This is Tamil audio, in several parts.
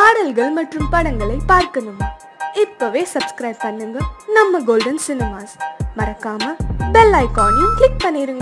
பாடல்கள் மற்றும் படங்களை பார்க்கணுமா இப்பவே சப்ஸ்கிரைப் பண்ணுங்க நம்ம கோல்டன் சினிமாஸ் மறக்காம பெல் ஐகானையும் கிளிக் பண்ணிருங்க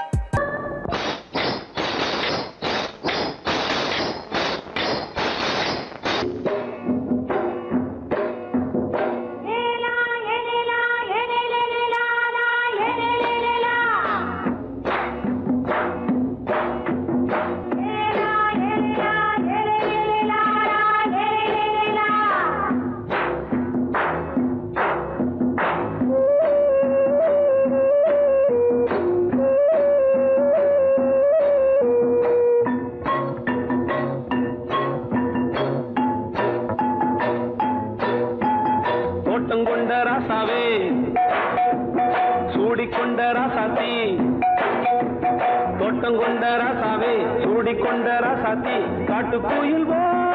தோட்டம் கொண்ட ராசாவே சூடிக்கொண்ட ராசாத்தி தோட்டம் கொண்ட ராசாவே சூடிக்கொண்ட ராசாத்தி காட்டு கோயில்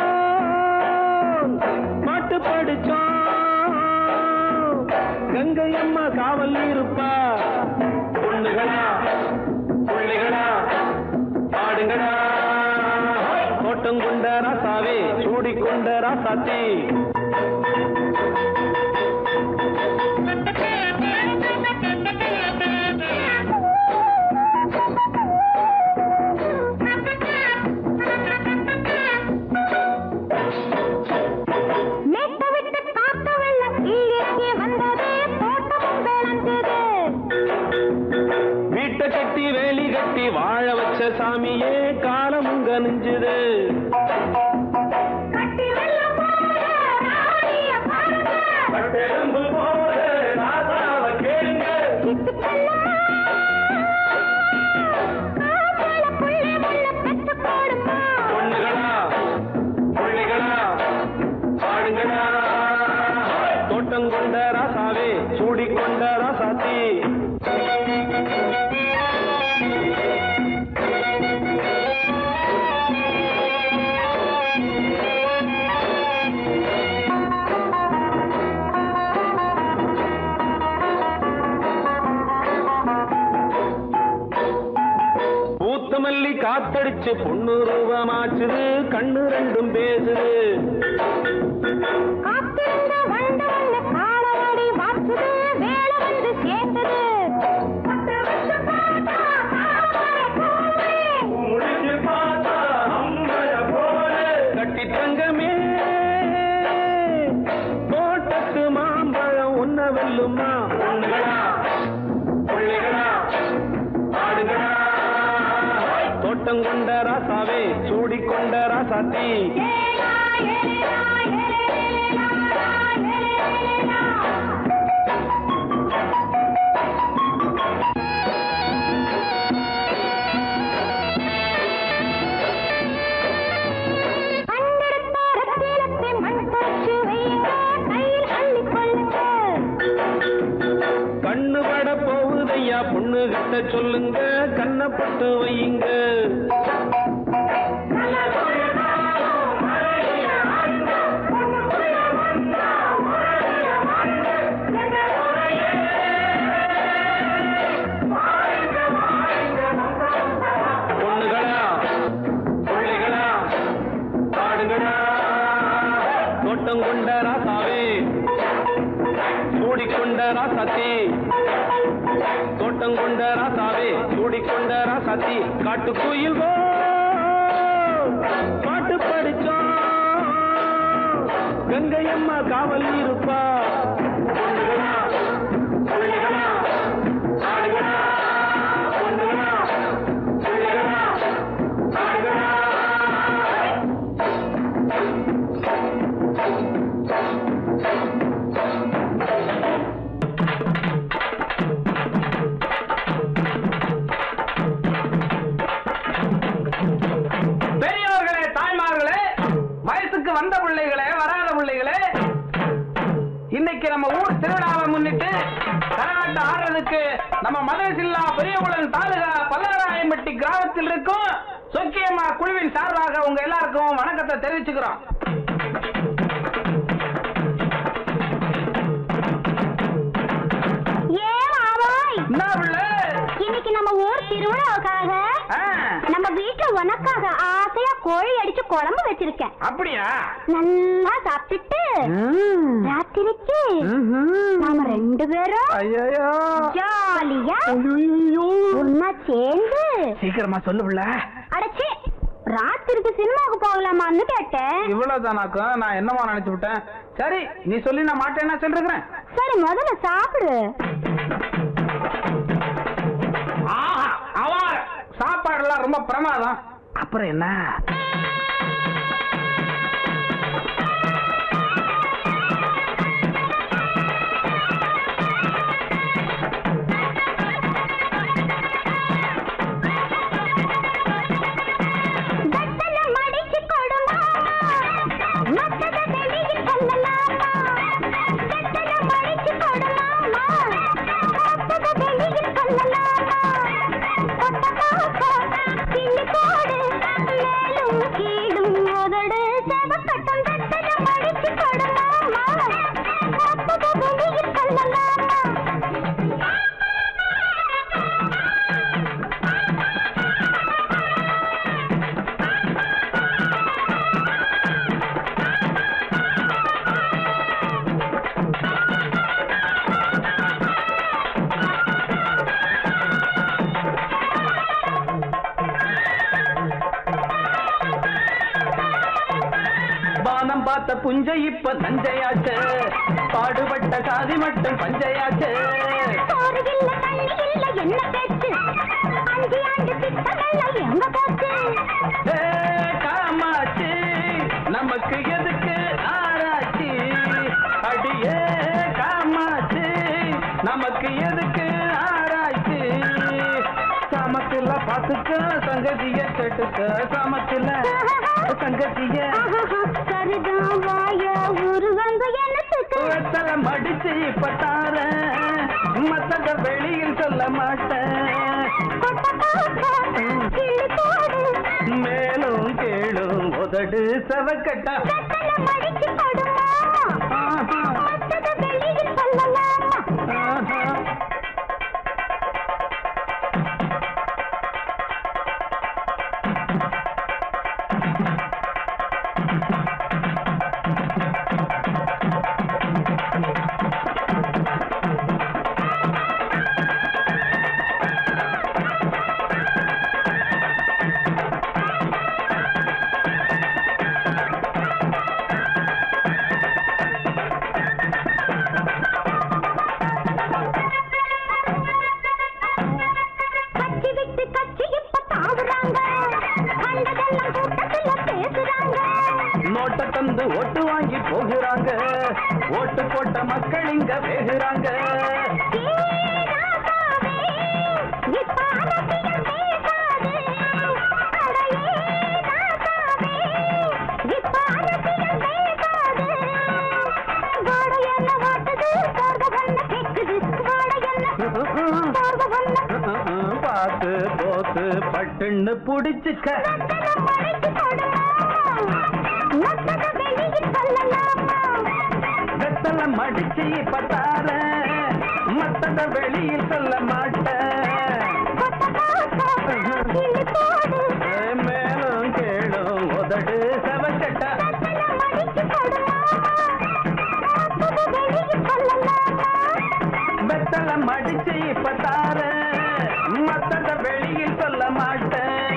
பாட்டு படிச்சோம் கங்கை அம்மா காவல் இருப்பா பொண்ணுகளா பிள்ளைகளா பாடுங்களா தோட்டம் கொண்ட ராசாவே சூடிக்கொண்ட ராசாத்தி மேட்ட விட்டு காத்த வெள்ளம் கீழே வந்தது தோட்டமும் விளைஞ்சது வீட்டை கட்டி வேலி கட்டி வாழ வச்ச சாமியே காலமும் கனிஞ்சுது கட்டி வெள்ளம் போல ராணிய பாருங்க பட்டெலும்பு போல ராசாவை கேளுங்க. சிட்டு செல்லம்மா காப்பாள புள்ளை முள்ள பெத்து போடுமா பொண்ணுகளா, புள்ளைகளா, பாடுங்களா. தோட்டம் கொண்ட ராசாவே சூடிக்கொண்ட ராசாத்தி பூத்த மல்லி காத்தடிச்சு பொண்ணு ரூபமாச்சுது கண்ணு ரெண்டும் பேசுது காத்திருந்த வண்டு வந்து காலவாடி வாச்சுது வேலை வந்து சேர்ந்தது பத்து வருஷம் பார்த்தா காப்பாள பூவே. முடிச்சு பார்த்தா அம்பல போல கட்டி தங்கமே தோட்டத்து மாம்பழம் உன்ன வெல்லுமா பொண்ணுகளா பிள்ளைகளா ஆடுகளா தோட்டம் கொண்ட ராசாவே சூடிக்கொண்ட ராசாத்தி ஏலா, ஏலேலா, ஏலேலேலா, ஏலேலேலா. கண்டெடுத்த ரத்தினத்தை மண் தொடச்சு வையுங்க, கையில் அள்ளிக் கொள்ளுங்க. கண்ணு பட போகுதையா பொண்ணு கிட்ட சொல்லுங்க கண்ணப்பட்டு வையுங்க பொண்ணுகளா பிள்ளைகளா பாடுங்களா தோட்டம் கொண்ட ராசாவே சூடிக்கொண்ட ராசாத்தி தோட்டம் கொண்ட ராசாவே சூடிக்கொண்ட ராசாத்தி காட்டு குயில் பாட்டு படிச்சோம் கங்கை அம்மா காவல் இருப்பா பொண்ணுகளா, பிள்ளைகளா, ஆடுகளா, பொண்ணுகளா, பிள்ளைகளா, ஆடுகளா. பெரியவர்களே தாய்மார்களே வயசுக்கு வந்த பிள்ளைகளே வராத பிள்ளைகளே இன்னைக்கு நம்ம ஊர் திருவிழாவை முன்னிட்டு கரகாட்டம் ஆடுறதுக்கு நம்ம மதுரசில்லா பெரியகுளம் தாலுகா பல்லவராயம்பட்டி கிராமத்தில் இருக்கும் சொக்கியம்மா குழுவின் சார்பாக உங்க எல்லாருக்கும் வணக்கத்தை தெரிவிச்சுக்கிறோம் ஏ மாவாய் என்ன பிள்ளை இன்னைக்கு நம்ம ஊர் திருவிழாவுக்காக ஆ, நம்ம வீட்டுல உனக்காக ஆசையா கோழி அடிச்சு குழம்பு வச்சிருக்கேன் அப்படியா நல்லா சாப்பிட்டுட்டு ராத்திரிக்கு நாம ரெண்டு பேரும் ஐயோ ஜாலியா ஒன்னா சேர்ந்து சீக்கிரமா சொல்லு புள்ள அடச்சே ராத்திரிக்கு சினிமாவுக்கு போகலாமான்னு கேட்டேன் இவ்வளவுதானாக்கும் நான் என்னமா நினைச்சு விட்டேன் சரி நீ சொல்லி நான் மாட்டேன்னா சொல்லிருக்கிறேன் சரி முதல்ல சாப்பிடு ஆஹா அவார சாப்பாடுலாம் ரொம்ப பிரமாதம் அப்புறம் என்ன வெத்தலை மடிச்சு கொடுமா மத்தத வெளியில் சொல்லலாமா வெத்தலை மடிச்சு கொடுமாமா மத்தத வெளியில் சொல்லலாமா கொட்டக்காக்கா கிள்ளி போடு மேலும் கீழும் உதடு செவக்கட்டும் வெத்தலை மடிச்சு கொடுமாமா மத்தத வெளியில் சொல்லலாமா பானம் பார்த்த புஞ்சை இப்ப தஞ்சையாச்சு பாடுபட்ட சாதி மட்டும் பஞ்சையாச்சு சோறு இல்ல தண்ணி இல்ல என்ன பேச்சு அஞ்சு ஆண்டு திட்டங்கள் எங்க போச்சு ஏ, காமாட்சி நமக்கு எதுக்கு ஆராய்ச்சி அடியே காமாட்சி நமக்கு எதுக்கு ஆராய்ச்சி சமத்துல பாத்துக்க சங்கதிய கேட்டுக்க சமத்துல சங்கதிய சரிதான் வாய உருவங்க என்னத்துக்கு வெத்தலம் அடிச்சு இப்ப தாரேன் மத்தத வெளியில் சொல்ல மாட்டேன் கொட்டக்காக்கா கிள்ளி போடு மேலும் கேளும் உதடு செவக்கட்டா வெத்தலை மடிச்சு கொடுமா ஆஹா, மத்தத வெளியில் சொல்லலாமா ஆஹா. கட்சி விட்டு கட்சி இப்ப தாவுறாங்க கண்டதெல்லாம் கூட்டத்துல பேசுறாங்க நோட்டை தந்து ஓட்டு வாங்கி போகிறாங்க ஓட்டு போட்ட மக்கள் இங்க வேகுறாங்க பார்த்து போத்து பட்டுன்னு புடிச்சுக்க வெத்தல மடிச்சு இப்ப தாரேன் மத்தத வெளியில் சொல்ல மாட்டேன் ஏ, மேலும் கேளும் உதடு செவக்கட்டா வெத்தல மடிச்சு இப்ப தாரேன் மத்தத வெளியில் சொல்ல மாட்டேன்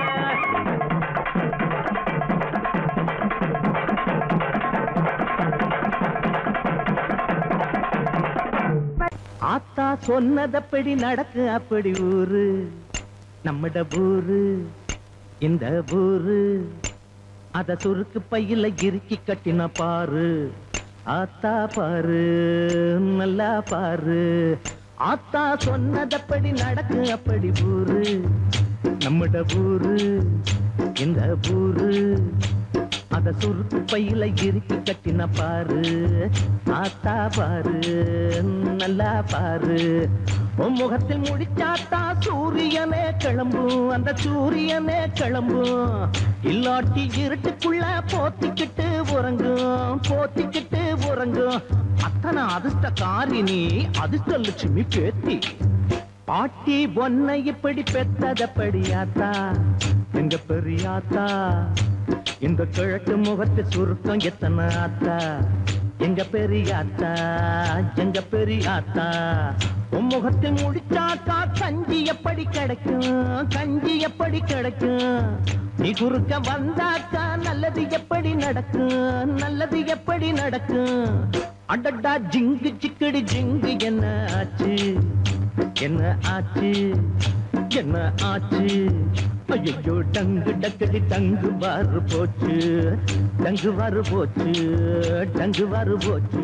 ஆத்தா சொன்னதப்படி நடக்கு அப்படி ஊரு நம்மட ஊரு இந்த ஊரு அத சுருக்கு பையில இறுக்கி கட்டின பாரு ஆத்தா பாரு நல்லா பாரு ஆத்தா சொன்னதப்படி நடக்கு அப்படி ஊரு நம்மட ஊரு இந்த ஊரு அத சுருக்கு பையில இறுக்கி கட்டின பாரு ஆத்தா பாரு நல்லா பாரு உன் முகத்தில் முடிச்சாத்தா சூரியனே கிளம்பும் அந்த சூரியனே கிளம்பும் இல்லாட்டி இருட்டுக்குள்ள போத்திக்கிட்டு உறங்கும் போத்திக்கிட்டு உறங்கும் அத்தனை அதிர்ஷ்ட காரினி அதிர்ஷ்ட லட்சுமி பேத்தி பாட்டி பொன்னை இப்படி பெத்ததப்படியாத்தா எங்க பெரியாத்தா இந்த கிழக்கு முகத்து சுருக்கம் எத்தனை ஆத்தா எங்க பெரியாத்தா எங்க பெரியாத்தா உன் முகத்தில் முடிச்சாக்கா கஞ்சி எப்படி கிடைக்கும் கஞ்சி எப்படி கிடைக்கும் நீ குறுக்க வந்தாக்கா நல்லது எப்படி நடக்கும் நல்லது எப்படி நடக்கும் அடடா ஜிங்கு சிக்கடி ஜிங்கு என்ன ஆச்சு என்ன ஆச்சு என்ன ஆச்சு ஐயோ டங்கு டக்கடி டங்கு வாரு போச்சு டங்கு வாரு போச்சு டங்கு வாரு போச்சு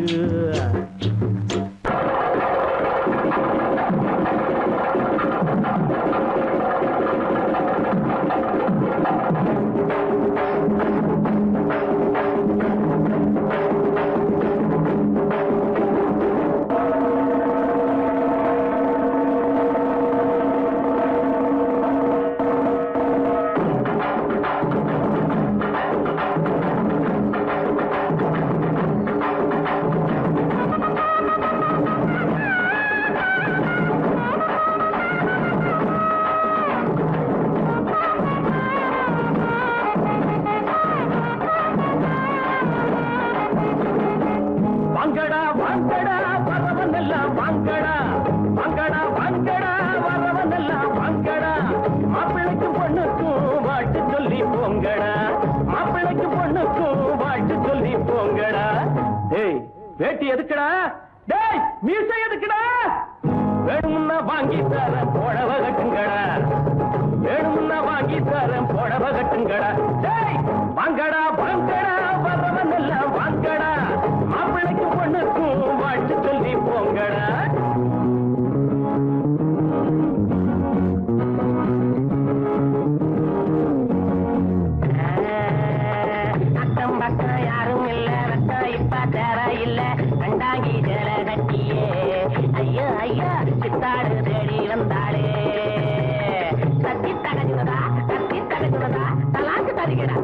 வாங்கடா வாங்கடா வரவன் எல்லாம் வாங்கடா வாங்கடா வாங்கடா வரவன் எல்லாம் வாங்கடா மாப்பிள்ளைக்கும் பொண்ணுக்கும் வாட்டு சொல்லி போங்கடா மாப்பிள்ளைக்கும் பொண்ணுக்கும் வாட்டு சொல்லி போங்கடா டேய் வேட்டி எதுக்குடா டேய் மீசை எதுக்குடா வேணும்னா வாங்கி தரேன் புடவ கட்டுங்கடா வேணும்னா வாங்கி தரேன் புடவ கட்டுங்கடா டேய் வாங்கடா வாங்கடா வரவன் எல்லாம் வாங்கடா மாப்பிள்ளைக்கு பொண்ணுக்கும் வாழ்த்து சொல்லி போங்கடா அக்கம் பக்கம் யாரும் இல்ல ரத்தம் இப்ப தேவை இல்ல கண்டாங்கி ஜல கட்டியே ஐயோ ஐயோ சித்தாடு தேடி வந்தாளே தத்தி தகஜுனதா தத்தி தகஜுனதா தலாக்கு தருகிறா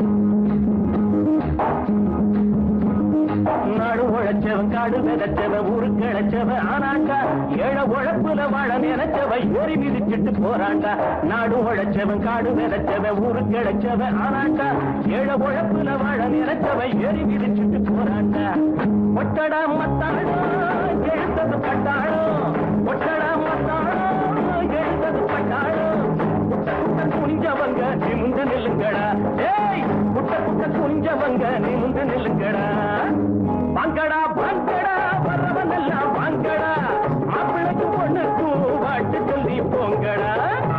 நாடு உழைச்சவன் காடு விதைச்சவன் ஊருக்கு இழைச்சவன் ஆனாண்டா ஏழ உழைப்புல வாழ நினைச்சவ ஏறி மிதிச்சிட்டு போறாண்டா நாடு உழைச்சவன் காடு விதைச்சவன் ஊருக்கு இழைச்சவன் ஆனாண்டா ஏழ உழைப்புல வாழ நினைச்சவ ஏறி மிதிச்சிட்டு போறாண்டா ஒட்டடா மத்தாளோ எழுத்தது பட்டாளோ ஒட்டடா மத்தாளோ எழுத்தது பட்டாளோ குட்ட குட்ட குனிஞ்சவங்க நிமிந்து நில்லுங்கடா ஏய் குட்ட குட்ட குனிஞ்சவங்க நிமிந்து நில்லுங்கடா வாங்கடா வாங்கடா வரவன் எல்லாம் வாங்கடா மாப்பிள்ளைக்கு பொண்ணுக்கும் வாட்டு சொல்லி போங்கடா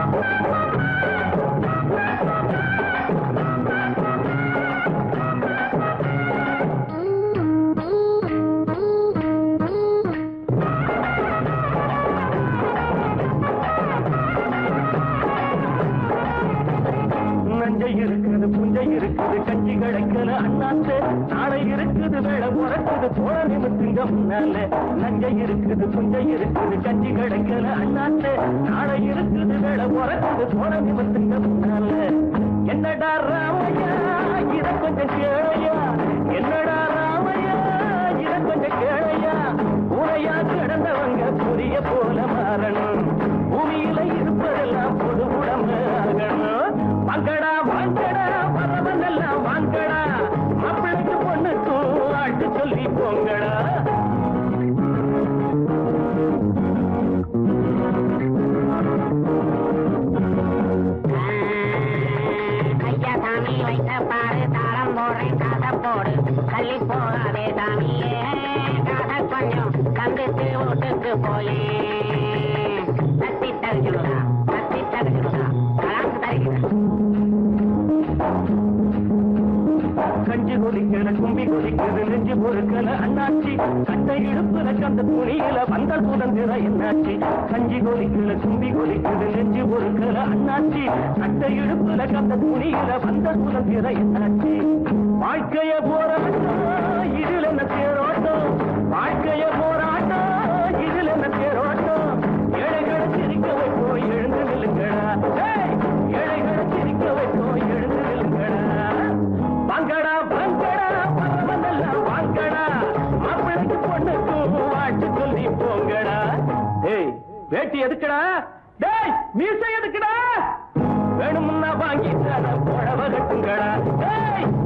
நஞ்சை இருக்குது புஞ்சை இருக்குது கஞ்சி கிடைக்கல அண்ணாத்து நாளை இருக்குது வேலை உறக்குது தோழ நிமித்துங்க முன்னால நஞ்சை இருக்குது புஞ்சை இருக்குது கஞ்சி கிடைக்கல அண்ணாத்து நாளை இருக்குது வேலை உறக்குது தோழ நிமித்துங்க முன்னால என்னடா ராமையா இத கொஞ்சம் கேளையா என்னடா ராமையா இத கொஞ்சம் கேளையா உரையா கிடந்தவங்க புரிய போல மாறணும் பூமியில இருப்பதெல்லாம் பொது உடம்பு ஆகணும் வாங்கடா வாங்கடா வரவன் எல்லாம் வாங்கடா மாப்பிள்ளைக்கு பொண்ணுக்கும் ஆட்டு சொல்லி போங்கடா ஐயா சாமி வைத்த பாரு தாளம் போடுறேன் காசை போடு தள்ளி போகாதே சாமியே காசை கொஞ்சம் தந்துட்டு வீட்டுக்கு போயே தத்தி தகுச்சுடுதா தத்தி தகுச்சுடுதா கலாக்கு தருகிறேன் கஞ்சி கொதிக்கல கும்பி கொதிக்குது நெஞ்சு பொறுக்கல அண்ணாச்சி சட்டை இடுப்புல கந்த துணியில வந்தல் சுதந்திர என்னாச்சி கஞ்சி கொதிக்கல கும்பி கொதிக்குது நெஞ்சு பொறுக்கல அண்ணாச்சி சட்டை இடுப்புல கந்த துணியில வந்தல் சுதந்திர என்னாச்சி வாழ்க்கைய போராட்டம் இதில் என்ன தேரோட்டம் வாழ்க்கைய போராட்டம் இதில் என்ன தேரோட்டம் ஏழைகளை சிரிக்க வைப்போம் எழுந்து நில்லுங்கடா ஏய், ஏழைகளை சிரிக்க வைப்போம் எழுந்து நில்லுங்கடா வாங்கடா வாங்கடா பரவதெல்லாம் வாங்கடா மாப்பிள்ளைக்கு பொண்ணுக்கும் வாட்டு சொல்லி போங்கடா ஏய் வேட்டி எதுக்குடா டேய் மீசை எதுக்குடா வேணும்னா வாங்கி தர புடவ கட்டுங்கடா ஏய்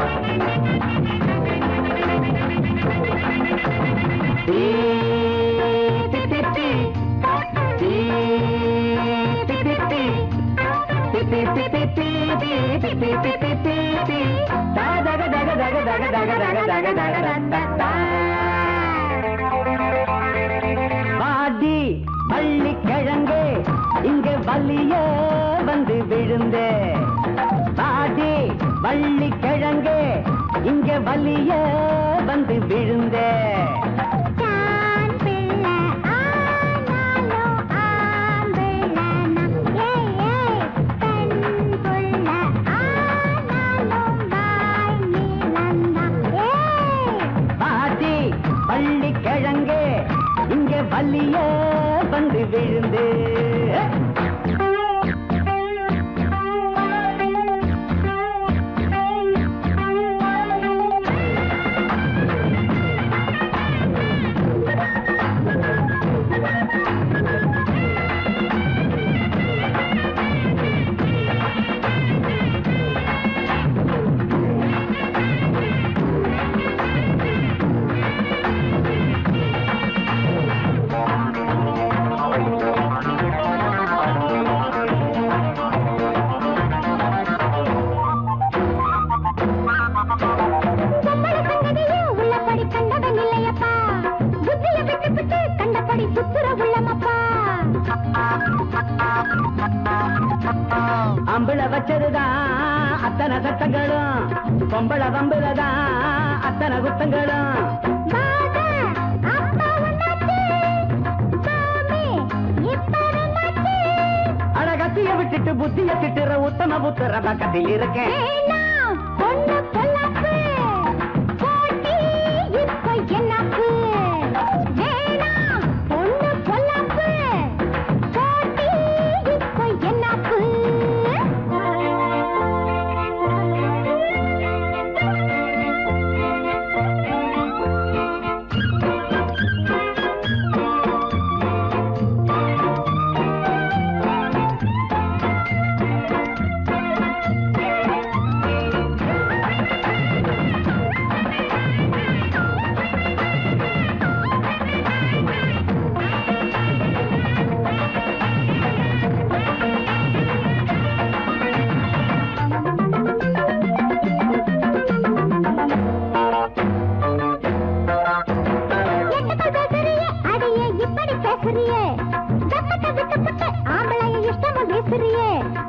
பாடி பள்ளி கிழங்கு இங்க வலிய வந்து விழுந்தே பாடி வள்ளி கிழங்கு இங்க வலிய வந்து விழுந்தே தான் பிள்ளை ஆனாலும் ஆம்பிள்ளனா ஏய் ஏய் பெண் புள்ள ஆனாலும் வாய் நீளந்தா ஏய் பாடி பள்ளி கிழங்கு இங்க வலிய வந்து விழுந்தே பொம்பளை சங்கதியே உள்ளபடி கண்டவன் இல்லையப்பா புத்திய விட்டு விட்டு கண்டபடி சுத்துற உள்ளமப்பா அம்பள வச்சதுதான் அத்தனை சட்டங்களும் பொம்பள வம்புலதான் அத்தனை குத்தங்களும் பாதா அப்பா உன்னாச்சு சாமி இப்ப என்னாச்சு அழகத்திய விட்டுட்டு புத்திய திட்டுற உத்தம புத்திர பக்கத்தில் இருக்கேன் வேணாம் பொண்ணு பொல்லாப்பு போட்டி இப்ப என்னாப்பு வேணாம் பொண்ணு பொல்லாப்பு போட்டி இப்ப என்னாப்பு எட்டக்கள் பேசுறியே அடியே இப்படி பேசுறியே தப்பட்ட விட்டுப்பட்டு ஆம்பளைய இஷ்டமா பேசுறியே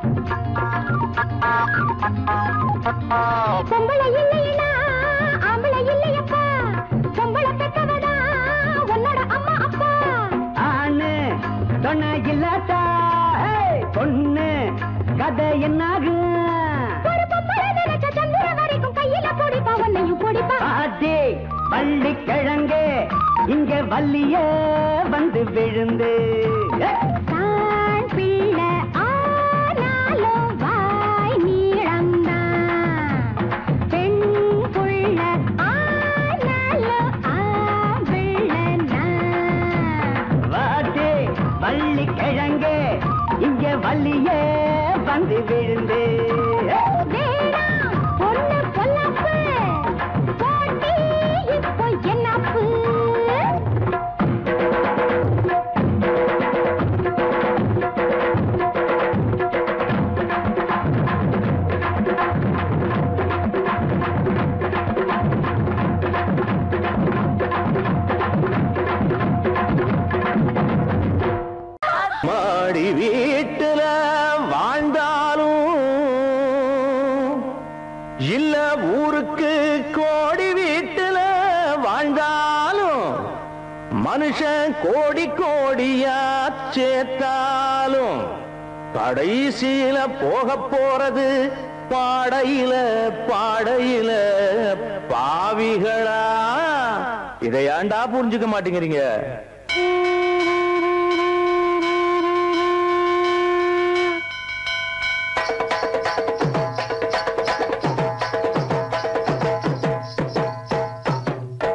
பொம்பளை இல்லையா ஆம்பளை இல்லையப்பா பொம்பளை பெத்தவடா உன்னோட அம்மா அப்பா ஆணு தொன்ன இல்லாட்டா ஏய், பொண்ணு கதை என்னாகும் ஒரு பொம்பளை நினைச்ச சந்திர வரைக்கும் கையில பொடிப்பா உன்னையும் பொடிப்பா பாட்டி பள்ளி கிழங்கு இங்க வள்ளிய வந்து விழுந்து ஏய், தான் பிள்ளை ஆனாலும் வாய் நீளம்தான் பெண் புள்ள ஆனாலும் ஆம்பிள்ளனா வாட்டி பள்ளி கிழங்கு இங்க வள்ளிய வந்து விழுந்து ஏய், வேணாம் பொண்ணு பொல்லாப்பு போட்டி இப்போ என்னாப்பு மாடி வீட்டுல வாழ்ந்தாலும் இல்ல ஊருக்கு கோடி வீட்டுல வாழ்ந்தாலும் மனுஷன் கோடி கோடியா சேர்த்தாலும் கடைசியில போக போறது பாடையில பாடையில பாவிகளா இதை ஏன்டா புரிஞ்சுக்க மாட்டேங்கிறீங்க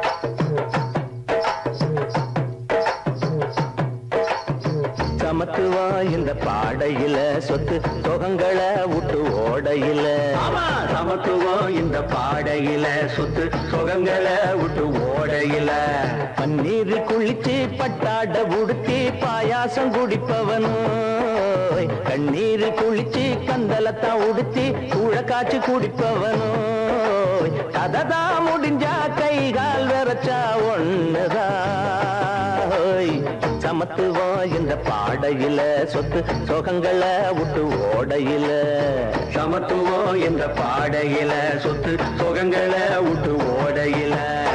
சமத்துவ சமத்துவம் இந்த பாடையில சொத்து சுகங்களை விட்டு ஓடையில ஆமா சமத்துவம் இந்த பாடையில சொத்து சுகங்களை விட்டு ஓடையில பன்னீர் குளிச்சு பட்டாட உடுத்தி பாயாசம் குடிப்பவனும் கண்ணீர் குளிச்சு கந்தலத்தான் உடுத்தி கூழ காய்ச்சி குடிப்பவனும் கததா முடிஞ்சா கை கால் விரைச்சா ஒண்ணுதான் ஓய். சமத்துவம் இந்த பாடையில சொத்து சுகங்களை விட்டு ஓடையில சமத்துவம் இந்த பாடையில சொத்து சுகங்களை விட்டு ஓடையில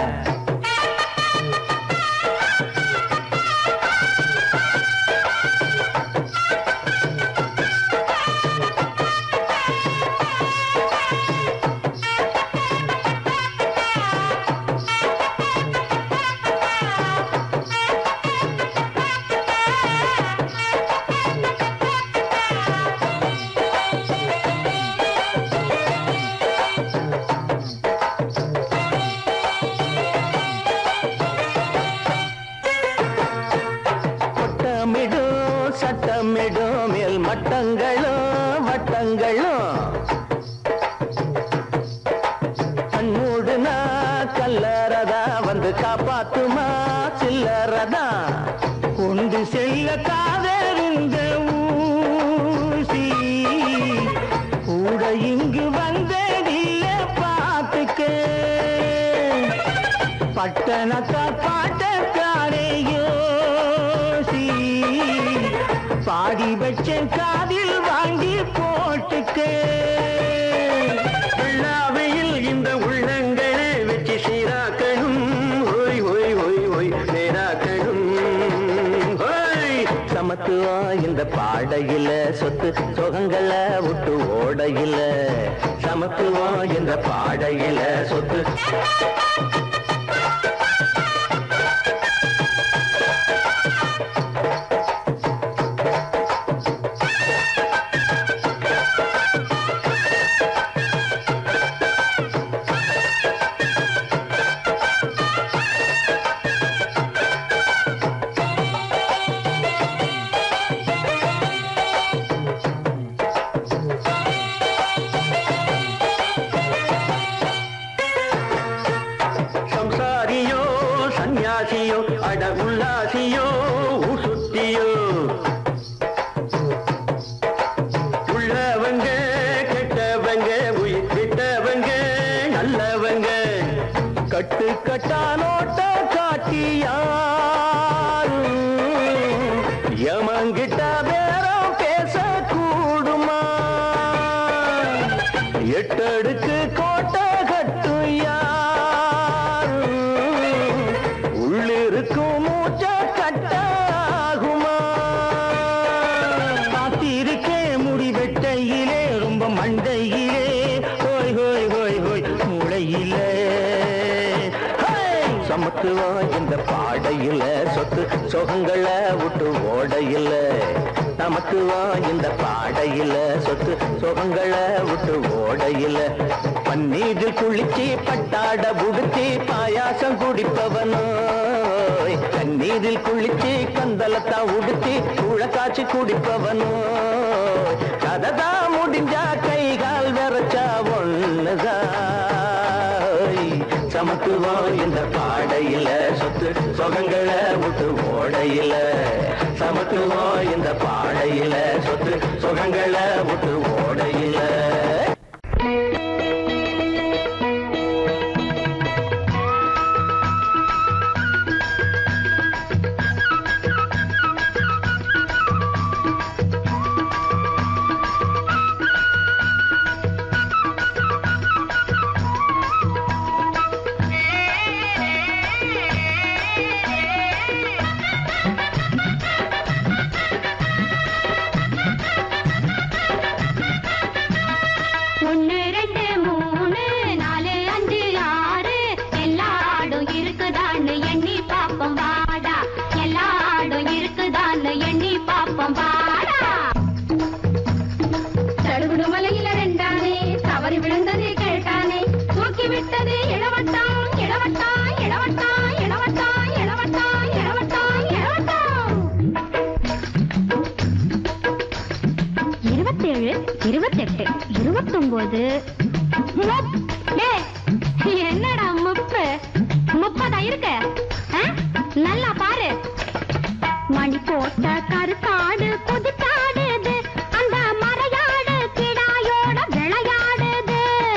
கொட்டமிடும் சட்டமிடும் மேல் மட்டங்களும் வட்டங்களும் கண்மூடுனா கல்லறதா வந்து காப்பாத்துமா சில்லறதா கொண்டு செல்ல காதறிந்த ஊசி கூட இங்கு வந்ததில்ல பார்த்துக்க பட்டணத்தா பாட்டக்காரையோ பாடி வச்சேன் காதில் வாங்கி போட்டுக்க வெள்ளாவையில் இந்த உள்ளங்களை வச்சு சீராக்கணும் ஓய் ஓய் ஓய் ஓய் நேராக்கணும் ஓய் சமத்துவம் இந்த பாடையில சொத்து சுகங்களை விட்டு ஓடையில சமத்துவம் இந்த பாடையில சொத்து சம்சாரியோ சந்நியாசியோ அட உல்லாசியோ ஊசுத்தியோ உள்ளவங்க கெட்டவங்க உயிர் விட்டவங்க நல்லவங்க கட்டு கட்டா நோட்ட காட்டியாரும் யமங்கிட்ட பேரம் பேச கூடுமா எட்டடுக்கு கோட்டை கட்டு யாரும் உள்ளிருக்கும் மூச்ச கட்டாகுமா காத்திருக்கேன் முடி வெட்டையிலே ரொம்ப மண்டையிலே ஹோய் ஹோய் ஹோய் ஹோய் மூளையிலே ஹேய்! சமத்துவம் இந்த பாடையில சொத்து சுகங்களை விட்டு ஓடையில சமத்துவம் இந்த பாடையில சொத்து சுகங்களை விட்டு ஓடையில பன்னீரில் குளிச்சு பட்டாட உடுத்தி பாயாசம் குடிப்பவனோ கண்ணீரில் குளிச்சு கந்தலத்தான் உடுத்தி கூழ காய்ச்சி குடிப்பவனோ கததா முடிஞ்சா கை கால் விரைச்சா ஒண்ணுதான் சமத்துவம் இந்த பாடையில சொத்து சுகங்களை விட்டு ஓடையில சமத்துவம் இந்த பாடையில சொத்து சுகங்களை விட்டு ஓடையில ஒன்னு ரெண்டு மூணு நாலு அஞ்சு ஆறு எல்லா ஆடும் இருக்குதான்னு எண்ணி பாப்போம் வாடா எல்லா ஆடும் இருக்குதான்னு எண்ணி பாப்போம் வாடா தடுகுடு மலையில ரெண்டானே தவறி விழுந்தது கேட்டானே தூக்கி விட்டது இளவட்டம் இளவட்டம் இளவட்டம் இளவட்டம் இளவட்டம் இளவட்டம் இளவட்டம் இருபத்தெட்டு இருபத்தொன்பது முப்- டேய், என்னடா முப்பு முப்பதா இருக்கு ஆ? நல்லா பாரு மணி போட்ட கருத்தாடு குதித்தாடுது அந்த மறையாடு கிடாயோட விளையாடுது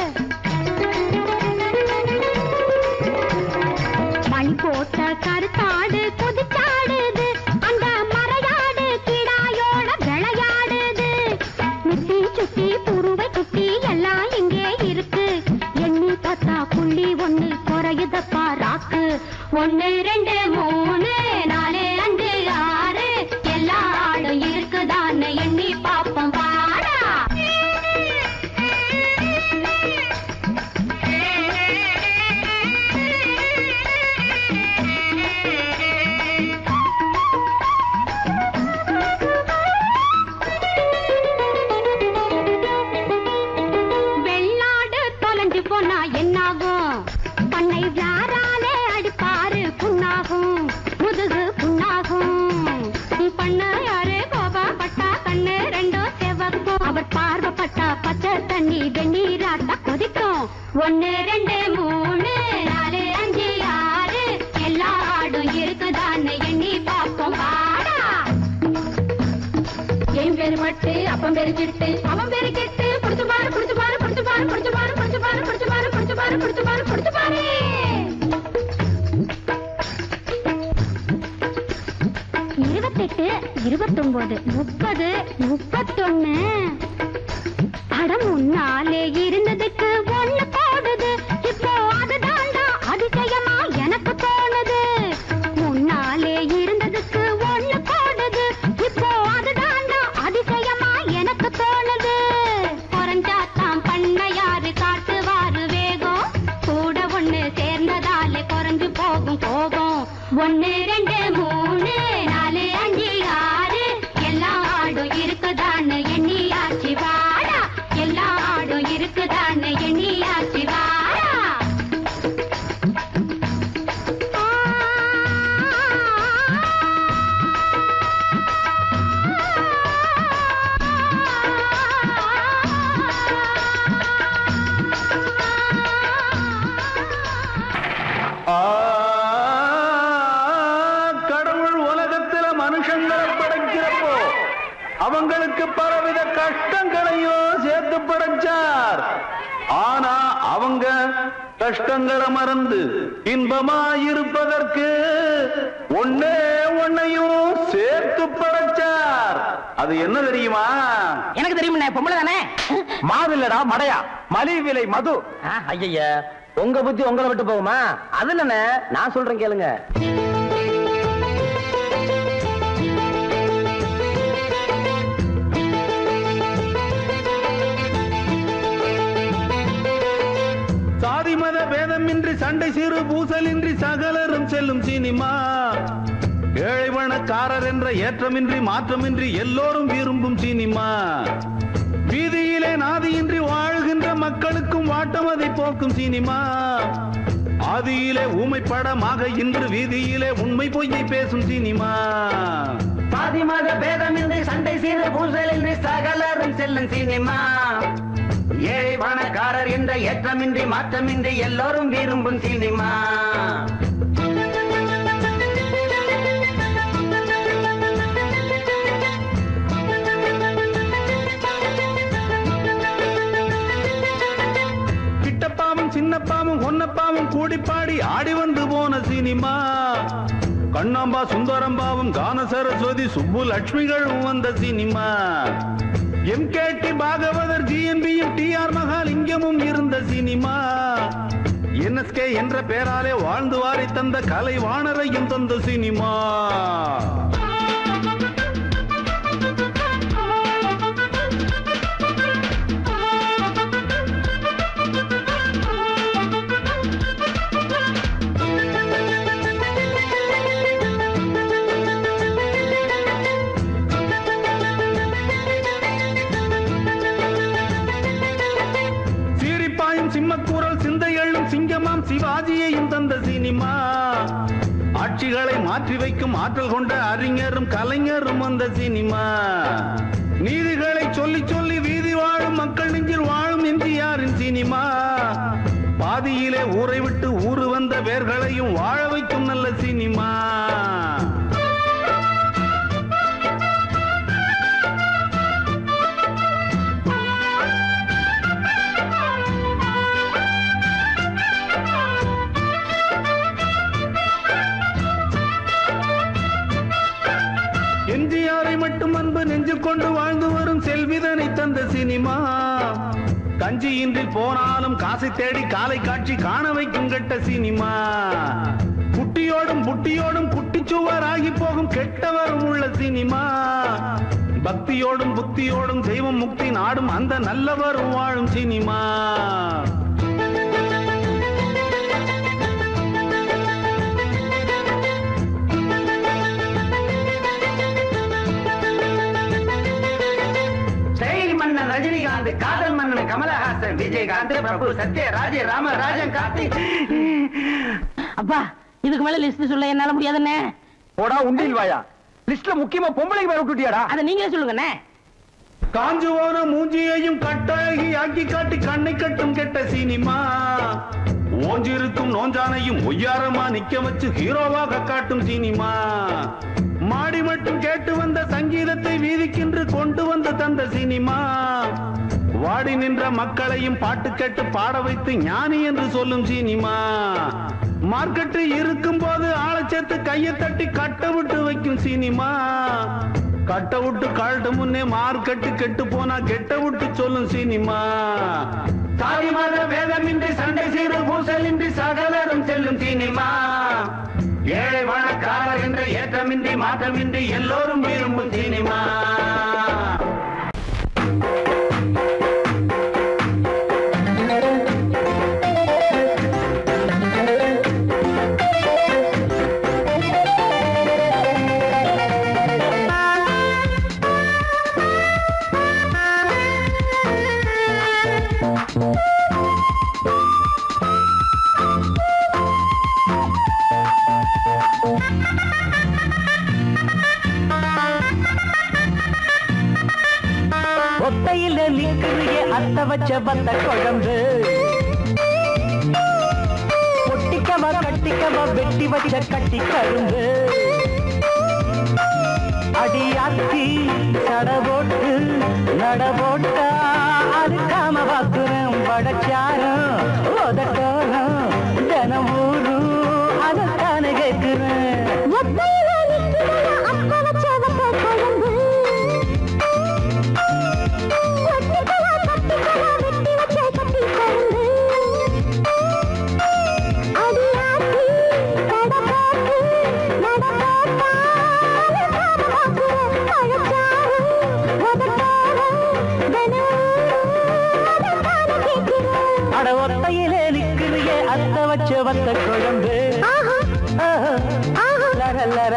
மணி போட்ட கருத்தாடு குதித்தாடுது அந்த மறையாடு கிடாயோட விளையாடுது முட்டி சுட்டி புருவை குட்டி எல்லாம் இங்கே இருக்கு எண்ணி பார்த்தா புள்ளி ஒண்ணு குறையுதப்பா ராக்கு ஒண்ணு ரெண்டு மூணு நாலு அஞ்சு ஆறு எல்லா ஆடும் இருக்குதான்னு எண்ணி பாப்போம் வாடா வெள்ளாடு தொலைஞ்சு போனா என்னாகும் பண்ணை யாராலே அடிப்பாரு புண்ணாகும் முதுகு புண்ணாகும் பண்ண யாரு கோபப்பட்டா கண்ணு ரெண்டும் செவக்கும் அவர் பார்வைப்பட்டா பச்சை தண்ணி வெந்நீராட்டா கொதிக்கும் ஒன்னு ரெண்டு மூணு நாலு அஞ்சு ஆறு எல்லா ஆடும் இருக்குதான்னு எண்ணி பார்ப்போம் வாடா என் பேரு மட்டு அப்பன் பேரு சிட்டு அவன் பேரு கெட்டு புடிச்சு பாரு புடிச்சு பாரு புடிச்சு பாரு புடிச்சு பாரு புடிச்சு பாரு புடிச்சு பாரு புடிச்சு பாரு புடிச்சு பாரு புடிச்சு பாரு இருபத்தெட்டு இருபத்தொன்பது முப்பது முப்பத்தொன்னு அட முன்னாலே இருந்ததுக்கு ஒண்ணு போடுது இப்போ அதுதாண்டா அதிசயமா எனக்கு தோணுது முன்னாலே இருந்ததுக்கு ஒண்ணு போடுது இப்போ அதுதாண்டா அதிசயமா எனக்கு தோணுது குறைஞ்சாத்தான் பண்ண யாரு காட்டுவாரு வேகம் கூட ஒண்ணு சேர்ந்ததாலே குறைஞ்சு போகும் கோபம் ஒண்ணு ரெண்டு மூணு நாலு அஞ்சு ஆறு எல்லா ஆடும் இருக்குதான்னு எண்ணியாச்சு வாடா எல்லா ஆடும் இருக்குதான்னு எண்ணியாச்சு வாடா ஆ, கடவுள் உலகத்துல மனுஷங்களை படைக்கிறப்போ அவங்களுக்கு பலவித கஷ்டங்களையும் சேர்த்து படைச்சார் ஆனா அவங்க கஷ்டங்களை மறந்து இன்பமா இருப்பதற்கு ஒன்னே ஒன்னையும் சேர்த்து படைச்சார் அது என்ன தெரியுமா எனக்கு தெரியுமே பொம்பளை தானே மாவில்லடா மடையா மலிவு விலை மது ஐயா உங்க புத்தி உங்களை விட்டு போகுமா அது என்னண்ணே நான் சொல்றேன் கேளுங்க சாதி மத பேதமின்றி சண்டை சிறு பூசலின்றி சகலரும் செல்லும் சினிமா ஏழை பணக்காரர் என்ற ஏற்றமின்றி மாற்றமின்றி எல்லோரும் விரும்பும் சினிமா வீதியிலே நாதியின்றி வாழ்கின்ற மக்களுக்கும் வாட்டமதை போக்கும் சினிமா ஆதியிலே ஊமை படமாக இன்று வீதியிலே உண்மை பொய்யை பேசும் சினிமா சாதி மத பேதமின்றி சண்டை செய்த பூசலின்றி சகலரும் செல்லும் சினிமா ஏழை பணக்காரர் என்ற ஏற்றமின்றி மாற்றமின்றி எல்லோரும் விரும்பும் சினிமா கிட்டப்பாவும் சின்னப்பாவும் ஒன்னப்பாவும் கூடி பாடி ஆடி வந்து போன சினிமா கண்ணாம்பா சுந்தரம்பாவும் கான சரஸ்வதி சுப்பு லட்சுமிகளும் வந்த cinema M K T Bhagavathar ஜிஎன்பியும் டி ஆர் மகாலிங்கமும் இருந்த சினிமா என்எஸ்கே என்ற பெயராலே வாழ்ந்து வாரி தந்த கலை வாணரையும் தந்த சினிமா சீரிப்பாயும் சிம்மக்கூரல் சிந்தை எள்ளும் சிங்கமாம் சிவாஜியையும் தந்த சினிமா ஆட்சிகளை மாற்றி வைக்கும் ஆற்றல் கொண்ட அறிஞரும் கலைஞரும் வந்த சினிமா நீதிகளை சொல்லி சொல்லி வீதி வாழும் பாதியிலே ஊரை விட்டு ஊரு வந்த வேர்களையும் வாழ வைக்கும் நல்ல சினிமா எம்ஜிஆரை மட்டும் அன்பு நெஞ்சு கொண்டு வாழ்ந்து வரும் செல்விதனை தந்த சினிமா கஞ்சியின்றி போனாலும் காசை தேடி காலை காட்சி காண வைக்கும் கெட்ட சினிமா குட்டியோடும் புட்டியோடும் குட்டிச்சுவராகி போகும் கெட்டவரும் உள்ள சினிமா பக்தியோடும் புத்தியோடும் தெய்வம் முக்தி நாடும் அந்த நல்லவரும் வாழும் சினிமா ஸ்டைல் மன்னன் ரஜினிகாந்த் காதல் மன்னன் கமலஹாசன் விஜயகாந்த் பிரபு சத்யராஜ் ராமராஜன் கார்த்திக் அப்பா இதுக்கு மேல லிஸ்ட் சொல்ல என்னால முடியாதுண்ணே போடா உண்டில் வாயா லிஸ்ட்ல முக்கியமா பொம்பளைக்கு மேல விட்டுட்டியாடா அதை நீங்களே சொல்லுங்கண்ணே காஞ்சு போன மூஞ்சியையும் கட்டழகி ஆக்கி காட்டி கண்ணை கட்டும் கெட்ட சினிமா ஓஞ்சிருக்கும் நோஞ்சானையும் ஒய்யாரமா நிக்க வச்சு ஹீரோவாக காட்டும் சினிமா மாடி மட்டும் கேட்டு வந்த சங்கீதத்தை வீதிக்கென்று கொண்டு வந்து தந்த சினிமா வாடி நின்ற மக்களையும் பாட்டு கேட்டு பாட வைத்து ஞானி என்று சொல்லும் சினிமா மார்க்கெட்டு இருக்கும் போது ஆளை சேர்த்து கையை தட்டி கட்ட விட்டு வைக்கும் சினிமா கட்ட விட்டு கழட்டு முன்னே மார்க்கெட்டு கெட்டு போனா கெட்ட விட்டு சொல்லும் சினிமா சாதி மத வேதமின்றி சண்டை சீரு பூசலின்றி சகலரும் செல்லும் சினிமா ஏழை வணக்காரர் என்ற ஏற்றமின்றி மாற்றமின்றி எல்லோரும் விரும்பும் சினிமா ஒத்தையில நிக்கிறிய அத்த வச்ச பத்த குழம்பு ஒட்டிக்கவா கட்டிக்கவா வெட்டி வச்ச கட்டி கரும்பு அடியாத்தி சட போட்டு நட போட்டா அதுக்காம பாக்குறேன் படச்சாரம் உதட்டோரம் தினம் ஊரும் அதைத்தானே கேட்கிறேன் அட ஒத்தையிலே நிக்கிறிய அத்த வச்ச வத்த குழம்பு ஆஹா. லர லர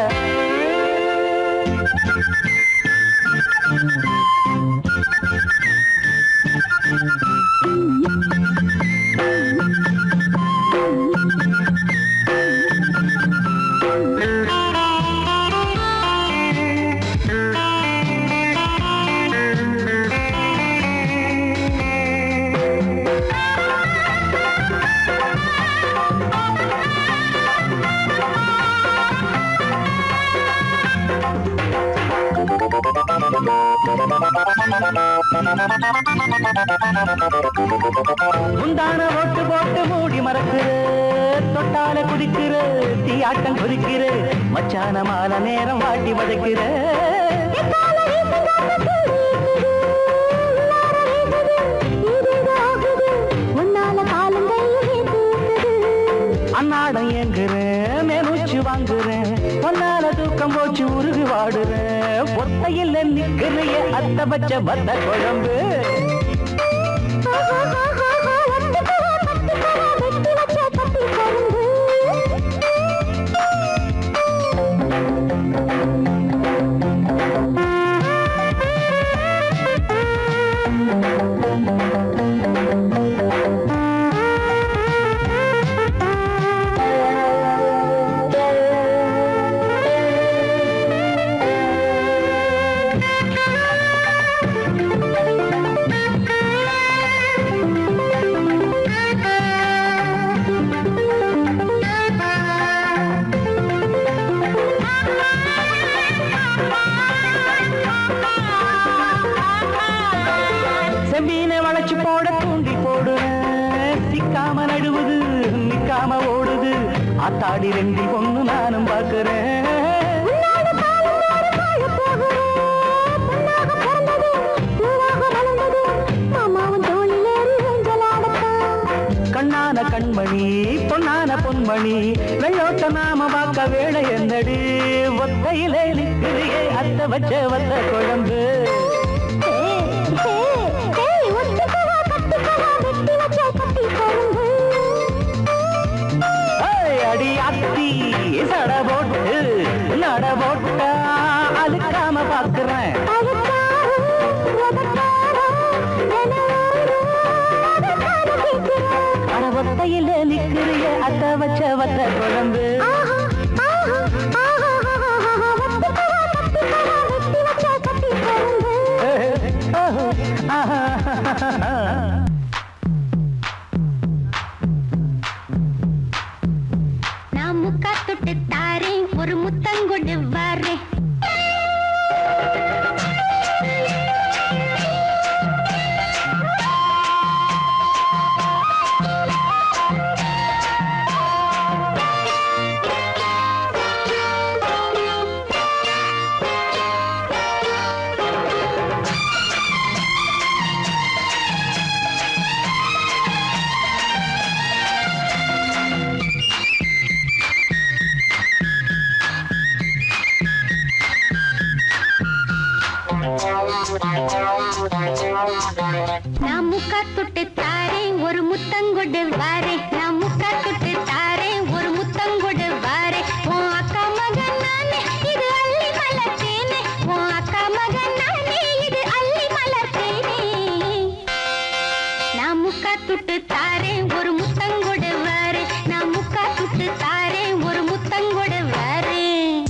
முந்தான ஓட்டு போட்டு மூடி மறக்குற தொட்டால குதிக்கிற தீயாட்டம் குதிக்கிற மச்சான மால நேரம் வாட்டி வதைக்கிற அன்னாடம் ஏங்குறேன் மேலூச்சு வாங்குறேன் பொன்னால தூக்கம் போச்சு உருகி வாடுறேன் ஒத்தையில் நிக்கிறைய அத்த வச்ச வத்த குழம்பு வச்சு போட தூண்டி போடுறேன் சிக்காம நழுவுது நிக்காம ஓடுது ஆத்தாடி ரெண்டில் பொண்ணு நானும் பார்க்கிறேன் கண்ணான கண்மணி பொன்னான பொன்மணி வெள்ளோட்ட நாம வாக்க வேலை என்னடி ஒத்தையிலே நிற்கிறியே அத்த வச்ச வந்த குழம்பு ஏய், அடி அத்தி சட போட்டு நட போட்டா அழுக்காம பாக்குறேன் அடவத்தையில நிக்கிறிய அத்த வச்ச வத்த குழம்பு நான் முக்கா தொட்டு தாரேன் ஒரு முத்தங்கொண்டு வரேன் நான் முக்கா தொட்டு தாரேன் ஒரு முத்தங்கொண்டு வரேன் நான் முக்கா தொட்டு தாரேன் ஒரு முத்தங்கொண்டு வரேன் உன் அக்கா மகன் நானே இது அள்ளி மலர்த்தேனே உன் அக்கா மகன் நானே இது அள்ளி மலர்த்தேனே நான் முக்கா தொட்டு தாரேன் ஒரு முத்தங்கொண்டு வரேன் நான் முக்கா தொட்டு தாரேன் ஒரு முத்தங்கொண்டு வரேன்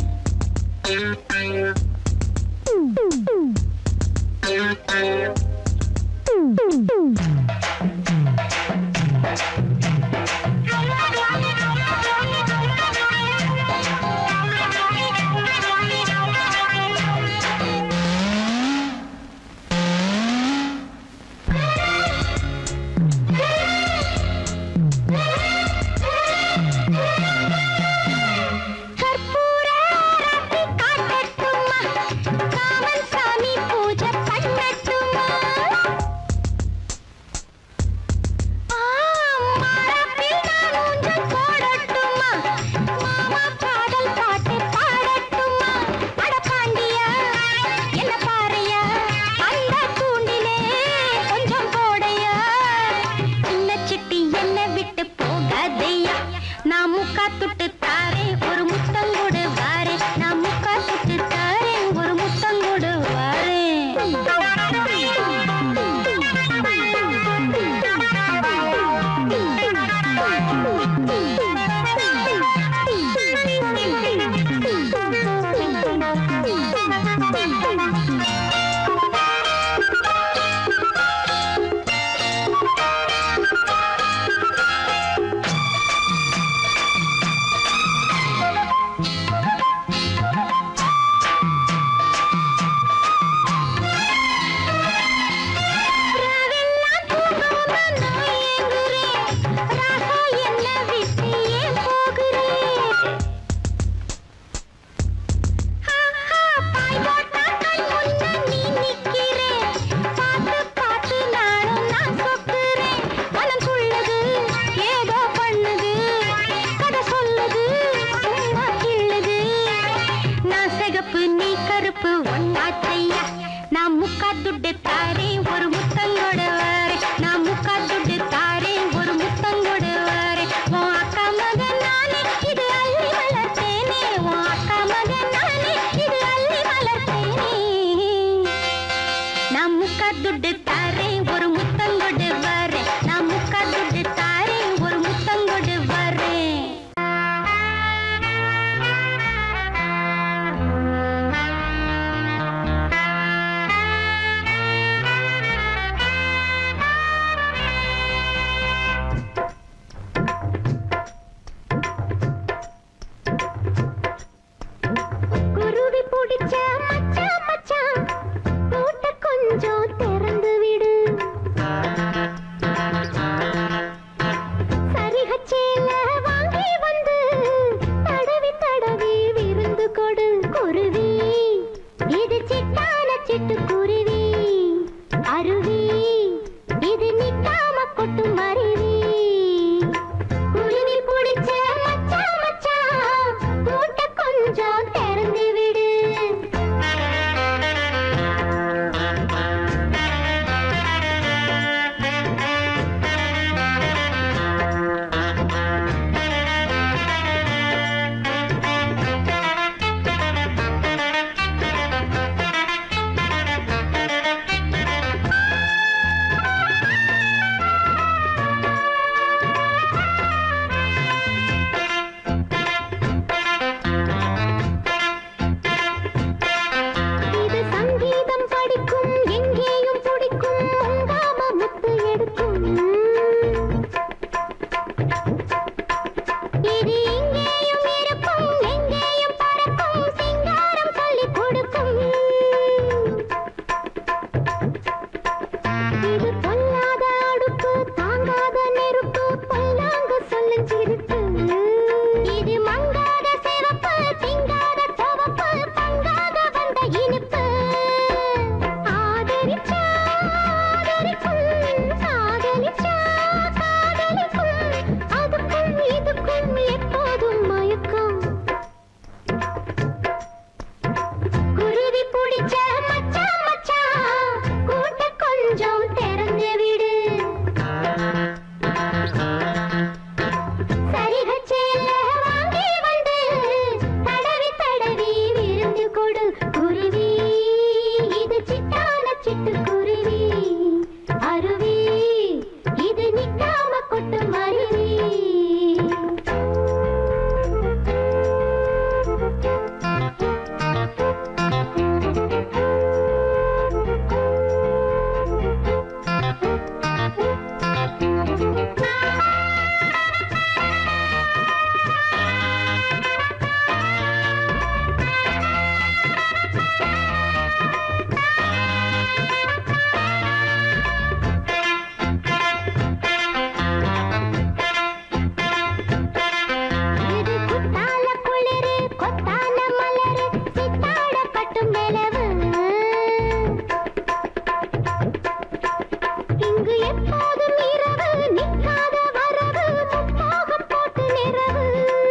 எப்போதும் இரவு நிற்காத வரவு முப்பாகம் போட்டு நிறவு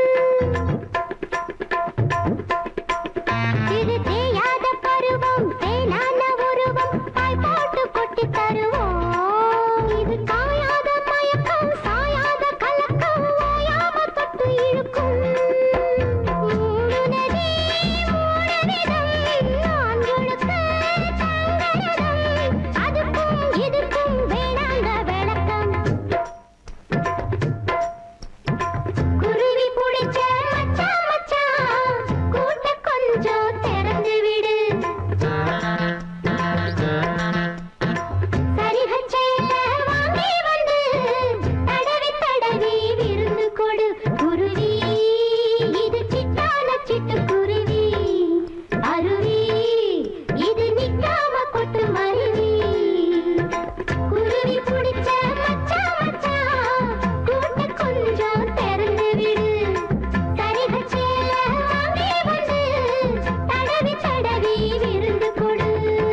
இது தேயாத பருவம் தேனான உருவம் பாய் போட்டு கொட்டி தருவோம் இது காயாத மயக்கம் சாயாத கலக்கம் ஓயாம தொட்டு இழுக்கும் மூடுனதே மூடவிதம் நான்குழுக்கு தங்கரதம் அதுக்கும் இதுக்கும் வேணாங்க விளக்கம் குருவி புடிச்ச மச்சான் மச்சான் கூட்ட கொஞ்சம் திறந்து விடு சரிகச்சையில வாங்கி வந்து தடவி தடவி விருந்து கொடு குருவி இது சிட்டான சிட்டு குருவி அருவி இது நிக்காம கொட்டு மருவி குருவி புடிச்ச மச்சான் மச்சான் கூட்ட கொஞ்சம் திறந்து விடு சரிகச்சையில வாங்கி வந்து தடவி தடவி விருந்து கொடு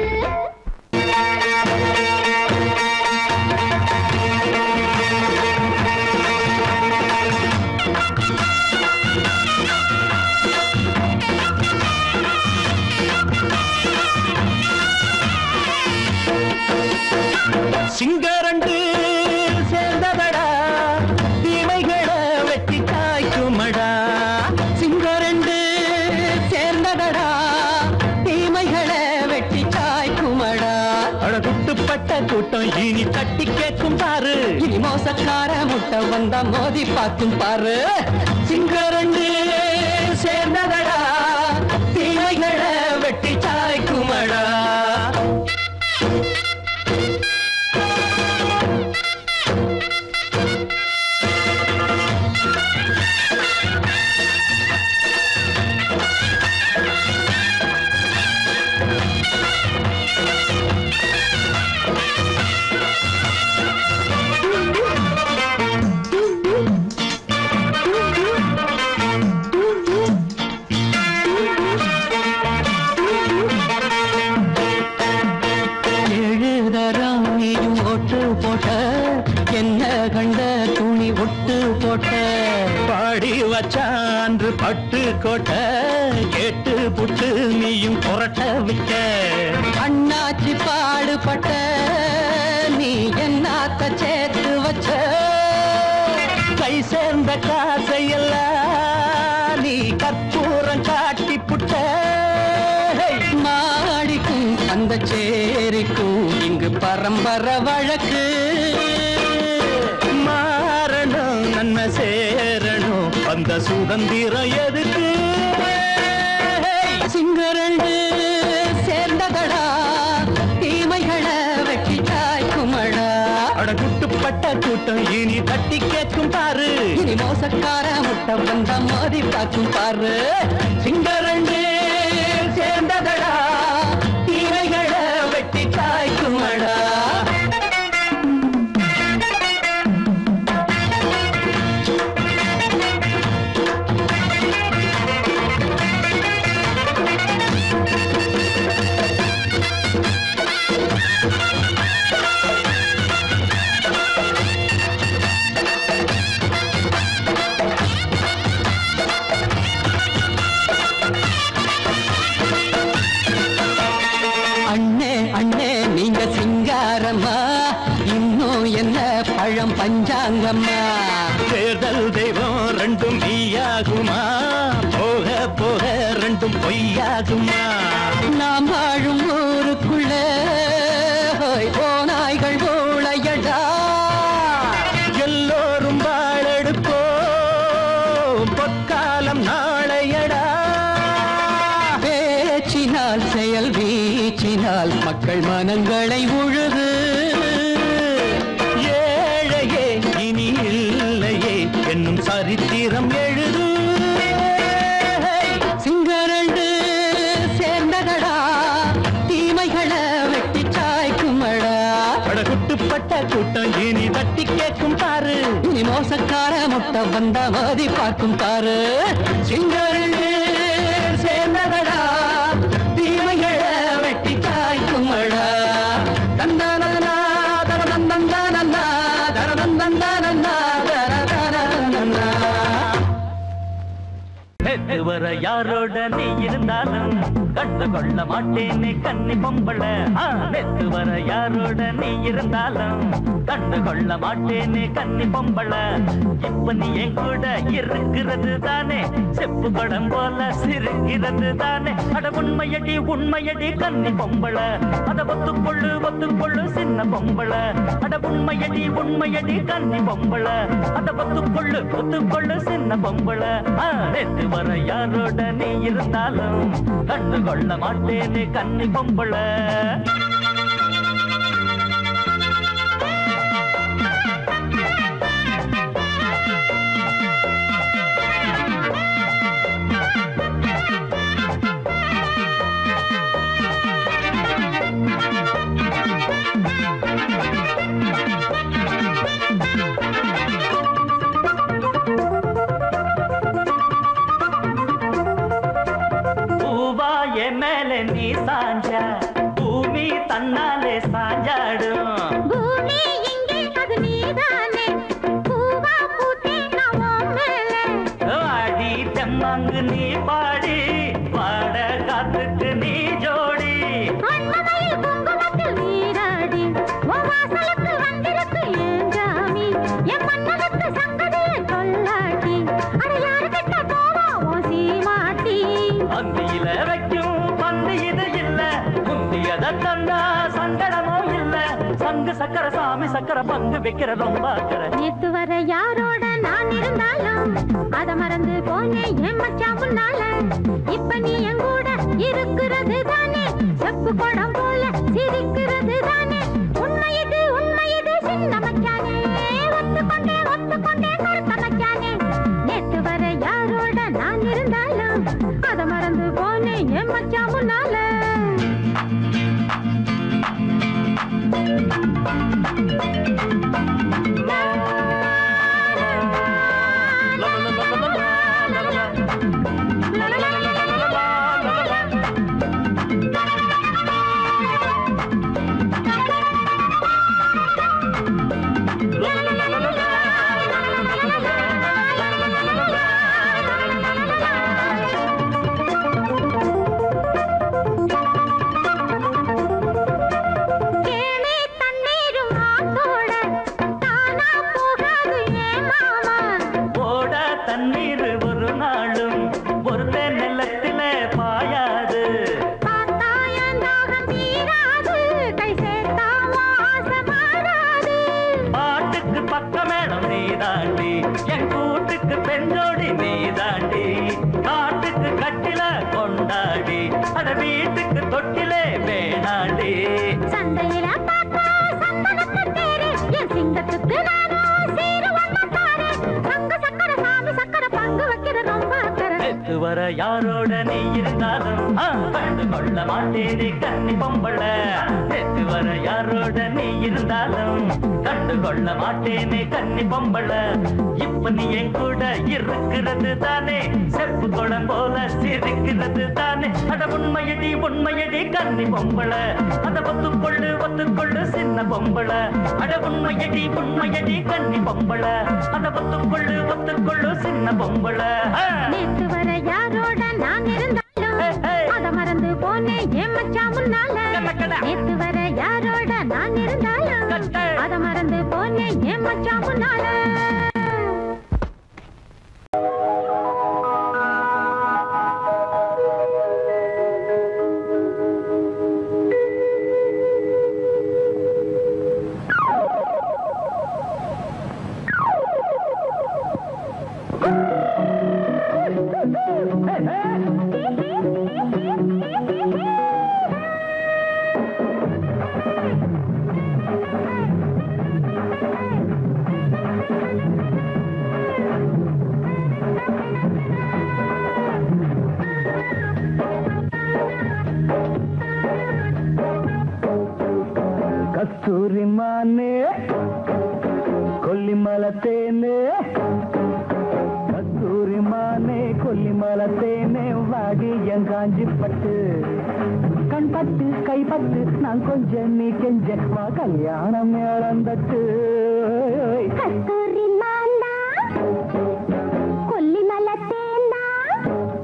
சிங்கரண்டு சேர்ந்ததடா தீமைகளை வெட்டி காய்க்குமடா சிங்கரண்டு சேர்ந்ததடா தீமைகளை வெட்டி காய்க்குமடா அழகுட்டுப்பட்ட கூட்டம் இனி தட்டி கேட்கும் பாரு இனி மோசக்கார முட்டை வந்தா மோதி பார்க்கும் பாரு சிங்கரண்டு சேர்ந்ததடா தீமைகளை வெட்டி சாய்க்குமடா எழுதறாம் நீயும் ஒட்டு போட்ட என்ன கண்ட துணி ஒட்டு போட்ட பாடி வச்சான்று பட்டு கோட்ட கேட்டு புட்டு நீயும் புரட்ட விட்ட அண்ணாச்சி பாடுபட்ட நீ என்னாத்த சேர்த்து வச்ச கை சேர்ந்த காசையெல்லாம் நீ கற்பூரம் காட்டி புட்ட மாடிக்கும் அந்த சேரிக்கும் இங்கு பரம்பரை வழக்கு மாறணும் நன்மை சேரணும் அந்த சுதந்திரம் எதுக்கு சிங்கரண்டு சேர்ந்ததடா தீமைகளை வெட்டி காய்க்குமடா அடகுட்டுப்பட்ட கூட்டம் இனி தட்டி கேட்கும் பாரு இனி மோசக்கார முட்டை வந்த மோதி பார்க்கும் பாரு சிங்கரண்டு சேர்ந்ததடா தீமைகளை வெட்டி காய்க்குமடா அண்ணே அண்ணே நீங்க சிங்காரம்மா இன்னும் என்ன பழம் பஞ்சாங்கம்மா தேர்தல் தெய்வம் ரெண்டும் மெய்யாகுமா போக போக ரெண்டும் பொய்யாகுமா நாம் வாழும் ஊருக்குள்ள ஹோய், ஓநாய்கள் ஊழையடா எல்லோரும் வாழெடுப்போம் பொற்காலம் நாளையடா பேச்சினால் செயல் வீச்சினால் மக்கள் மனங்களை உழுது ஏழையே இனி இல்லையே என்னும் சரித்திரம் எழுது சிங்கரண்டு சேர்ந்ததடா தீமைகளை வெட்டி சாய்க்குமடா படகுட்டுப்பட்ட கூட்டம் இனி தட்டி கேட்கும் பாரு இனி மோசக்கார முட்டை வந்த மோதி பார்க்கும் பாரு சிங்கரண்டு சேர்ந்ததடா தீமைகளை வெட்டி காய்க்குமடா தந்தனா தன தந்தந்தான நேத்து வர யாரோட நீ இருந்தாலும் கண்டு கொள்ள மாட்டேனே கன்னி பொம்பள ஆ, நேத்து வர யாரோட நீ இருந்தாலும் கண்டு கொள்ள மாட்டேனே கன்னி பொம்பள இப்ப நீ என் கூட இருக்கிறது தானே செப்பு படம் போல சிரிக்கிறது தானே அட உண்மையடி உண்மையடி கன்னி பொம்பள அத ஒத்துக்கொள்ளு ஒத்துக்கொள்ளு சின்ன பொம்பள அட உண்மையடி உண்மையடி கன்னி பொம்பள அத ஒத்துக்கொள்ளு ஒத்துக்கொள்ளு சின்ன பொம்பள ஆ, நேத்து வர யாரோட நீ இருந்தாலும் கண்டு கொள்ள மாட்டேனே கன்னி பொம்பள பூவா என் மேல நீ சாஞ்ச பூமி தன்னாலே சாஞ்சாடும் பூமி இங்கே அது நீதானே பூவா பூத்தே நான் உன் மேலே வாடி தெம்மாங்கு நீ பாடி பாட காத்துக்கு நீ ஜோடி அண்ணமையில் குங்குமத்தில் நீராடி உன் வாசலுக்கு வந்திருக்கு ஏன் ஜாமி என் மன்னனுக்கு சங்கதியை கொல்லாட்டி அட யாரு கிட்ட போவா உன் சீமாட்டி அந்தியில வைக்கும் பந்து இது இல்ல முந்தியத தந்தா சங்கடமோ இல்ல சங்கு சக்கர சாமி சக்கர பங்கு வைக்கிற ரொம்ப அக்கறை நேத்து வர யாரோட நான் இருந்தாலும் அத மறந்து போனேன் என் மச்சான் முன்னால இப்ப நீ என் கூட இருக்கிறது தானே செப்பு குடம் போல சிரிக்கிறது தானே உண்மை இது உண்மை இது சின்ன மச்சானே ஒத்துக்கொண்டே ஒத்துக்கொண்டே கருத்த மச்சானே நேத்து வர யாரோட நான் இருந்தாலும் அத மறந்து போனேன் என் மச்சான் முன்னால கேணி தண்ணீரும் ஆத்தோட தானா போகாது ஏன் மாமா ஓட தண்ணீர் ஒரு நாளும் ஒரு நிலத்தில பாயாது பார்த்தா என் தாகம் தீராது கை சேர்த்தா ஆசை மாறாது பாட்டுக்கு பக்க மேடம் நீ தாண்டி என் கூட்டுக்கு பெஞ்சோடி நீ தாண்டி காட்டுக்கு கட்டில கொண்டாடி அட வீட்டுக்கு தொட்டிலே வேணாண்டி சந்தையில பார்த்தா சந்தனத்து தேரு என் சிங்கத்துக்கு நானும் சீரு ஒண்ணத்தாரு சங்க சக்கர சாமி சக்கர பங்கு வைக்கிற ரொம்ப அக்கறை நேத்து வர யாரோட நீ இருந்தாலும் ஆ, கண்டு கொள்ள மாட்டேனே கன்னி பொம்பள நேத்து வர யாரோட நீ இருந்தாலும் கண்டு கொள்ள மாட்டேனே கன்னி பொம்பள இப்ப நீ என் கூட இருக்கிறது தானே செப்பு குடம் போல சிரிக்கிறது தானே அட உண்மையடி உண்மையடி கன்னி பொம்பள அத ஒத்துக்கொள்ளு ஒத்துக்கொள்ளு சின்ன பொம்பள அட உண்மையடி உண்மையடி கன்னி பொம்பள அத ஒத்துக்கொள்ளு ஒத்துக்கொள்ளு சின்ன பொம்பள ஆ. நேத்து வர யாரோட நான் இருந்தாலும் ஏய், ஏய். அத மறந்து போனேன் என் மச்சான் முன்னால கடக்கடா. நேத்து வர யாரோட நான் இருந்தாலும் கட்டை. அத மறந்து போனேன் என் மச்சான் முன்னால கஸ்தூரி மானே கொல்லிமலை தேனே கஸ்தூரி மானே கொல்லிமலை தேனே வாடி என் காஞ்சி பட்டு கண் பட்டு கை பட்டு நான் கொஞ்சம் நீ கெஞ்ச வா கல்யாணம் இழந்தட்டு கஸ்தூரி மாந்தா கொல்லிமல தேந்தா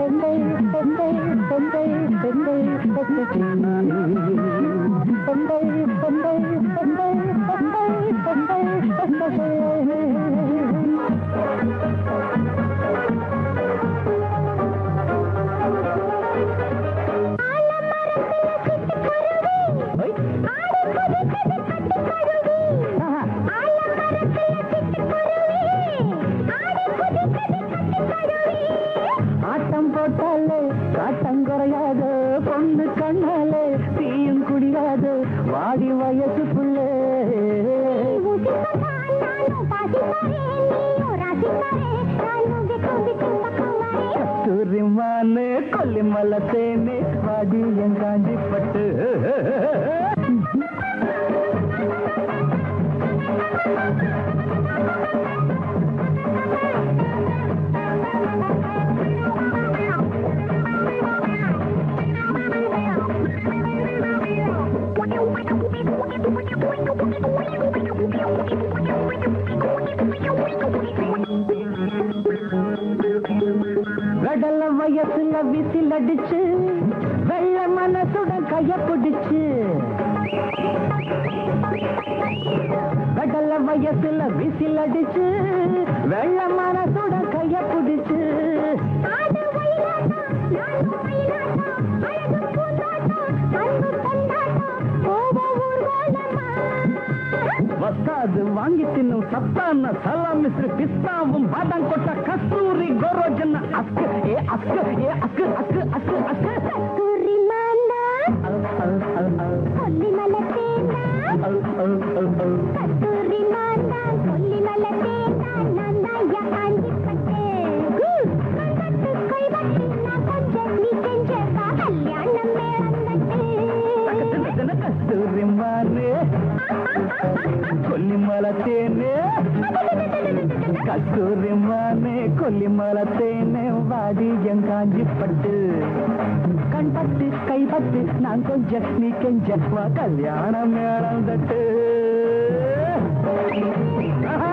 ஆட்டம் போட்டாலே காட்டம் குறையாது பொண்ணு கண்ணாலே தீயும் குடியாது வாடி வயசு புள்ளே கஸ்தூரிமானு கொல்லிமலை தேனு வாடி என் காஞ்சி பட்டு வெடல வயசுல விசில் அடிச்சு வெள்ள மனசுடன் கைய பிடிச்சு வெடல வயசுல விசில் அடிச்சு வெள்ள மனசுடன் கைய பிடிச்சு வஸ்தாது வாங்கி தின்னும் சத்தான சலா மிஸ்ரு பிஸ்தாவும் பாதாம் கொட்ட கஸ்தூரி கோரோஜன அஸ்கு ஏ அஸ்கு ஏ அஸ்கு அஸ்கு அஸ்கு அஸ்கு அல், அல், அல், அல். அல், அல், அல், அல். தின கஸ்தூரி மாறு கொல்லிமலை தேனு கஸ்தூரி மானே கொல்லிமலை தேனு வாடி என் காஞ்சி பட்டு கண் பட்டு கை பட்டு நான் கொஞ்சம் நீ கெஞ்ச வா கல்யாணம் மேளம் தட்டு ஆஹா.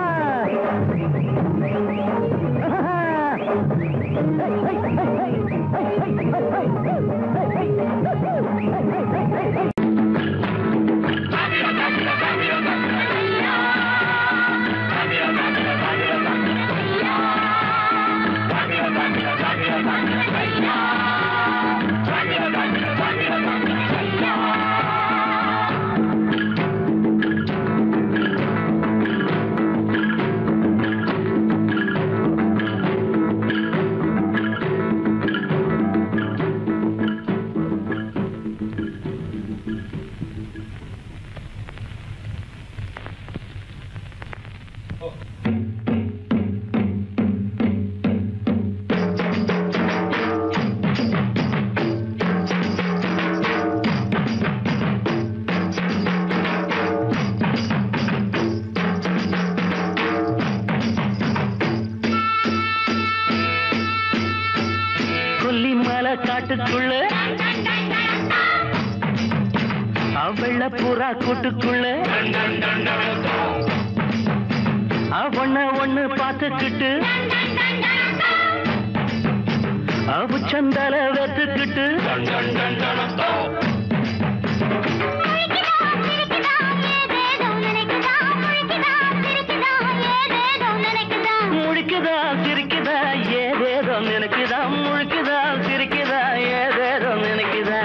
ஆஹா. ஹை, ஹை, ஹை, ஹை, ஹை, ஹை, ஹை, ஹை, ஹை, ஹை, ஹை, ஹை, ஹை, ஹை. கொல்லிமலை காட்டுக்குள்ள வெள்ள புறா கூட்டுக்குள்ள ஒண்ண ஒண்ணு பார்த்துக்கிட்டு அவ சந்தால வெத்துக்கிட்டு முழிக்குதா சிரிக்குதா ஏதேதோ நினைக்குதா முழிக்குதா சிரிக்குதா ஏதேதோ நினைக்குதா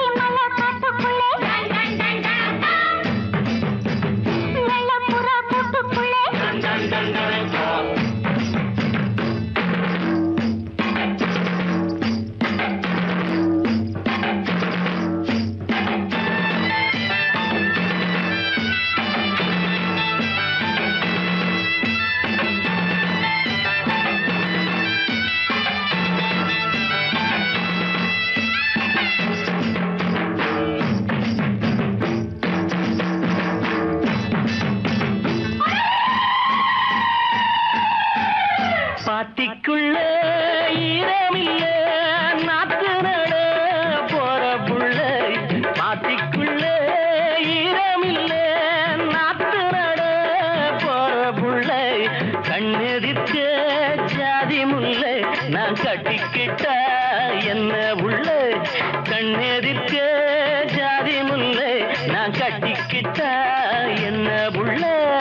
பாத்திக்குள்ள ஈரமில்ல நாத்து நட போற புள்ள பாத்திக்குள்ள ஈரமில்ல நாத்து நட போற புள்ள கண்ணெதிர்க்க ஜாதி முல்லை நான் கட்டிக்கிட்டா என்ன உள்ள கண்ணெதிர்க்க ஜாதி முல்லை நான் கட்டிக்கிட்டா என்ன உள்ள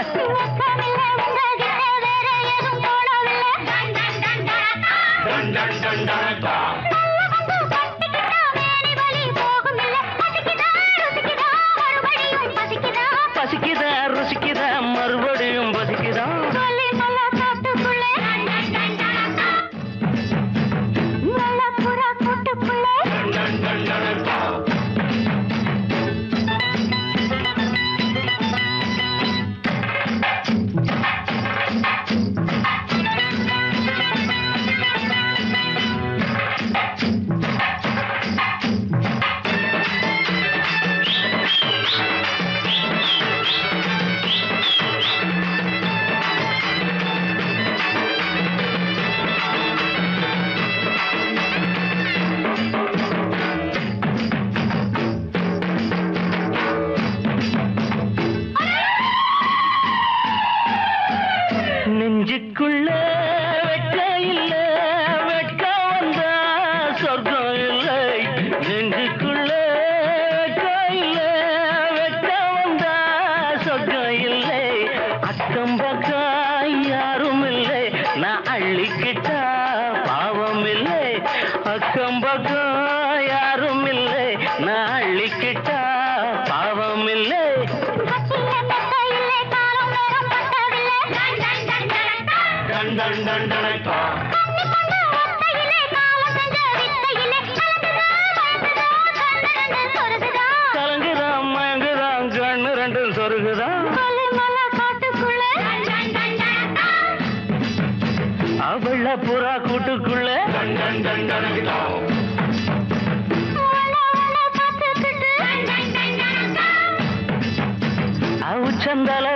பசிக்குதா ருசிக்குதா மறுபடியும் பசிக்குதா நெஞ்சுக்குள்ள வெட்ட இல்ல வெட்க வந்தா சொர்க்கம் இல்லை நெஞ்சுக்குள்ள வெட்க இல்ல வெட்க வந்தா சொர்க்கம் இல்லை அக்கம் பக்கம் யாரும் இல்லை நான் அள்ளிக்கிட்டா பாவம் இல்லை அக்கம் பக்கம் யாரும் இல்லை நான் அள்ளிக்கிட்டா பாவம் இல்லை டன் டன் டன் டனக்கா. கலங்குதான் மயங்குதான் கண்ணு ரெண்டும் சொருகுதான் அவள புறா கூட்டுக்குள்ள டன் டன் டன் டனக்கா. அவுச்சந்தல